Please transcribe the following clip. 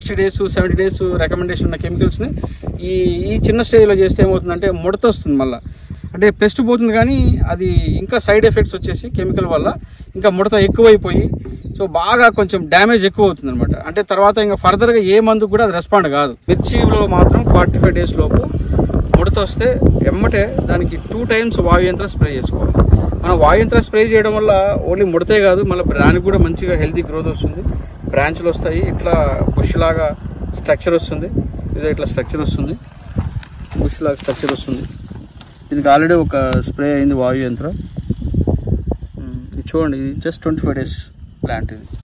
sixty days seventy days recommendation ఉన్న కెమికల్స్ని ఈ ఈ చిన్న స్టేజ్లో చేస్తే ఏమవుతుందంటే ముడత వస్తుంది మళ్ళీ అంటే పెస్ట్ పోతుంది కానీ అది ఇంకా సైడ్ ఎఫెక్ట్స్ వచ్చేసి కెమికల్ వల్ల ఇంకా ముడత ఎక్కువైపోయి సో బాగా కొంచెం డ్యామేజ్ ఎక్కువ అవుతుంది అనమాట అంటే తర్వాత ఇంకా ఫర్దర్గా ఏ మందుకు కూడా అది రెస్పాండ్ కాదు మిర్చిలో మాత్రం ఫార్టీ ఫైవ్ డేస్ లోపు ముడత వస్తే ఎమ్మటే దానికి టూ టైమ్స్ వాయు యంత్రం స్ప్రే చేసుకోవాలి మనం వాయు యంత్రం స్ప్రే చేయడం వల్ల ఓన్లీ ముడతే కాదు మళ్ళీ దానికి కూడా మంచిగా హెల్తీ గ్రోత్ వస్తుంది బ్రాంచ్లు వస్తాయి ఇట్లా బుష్ లాగా స్ట్రక్చర్ వస్తుంది ఇదో ఇట్లా స్ట్రక్చర్ వస్తుంది బుష్ లాగా స్ట్రక్చర్ వస్తుంది దీనికి ఆల్రెడీ ఒక స్ప్రే అయింది వాయు యంత్రం ఉమ్, ఇది చూడండి ఇది just twenty five days plant ఇది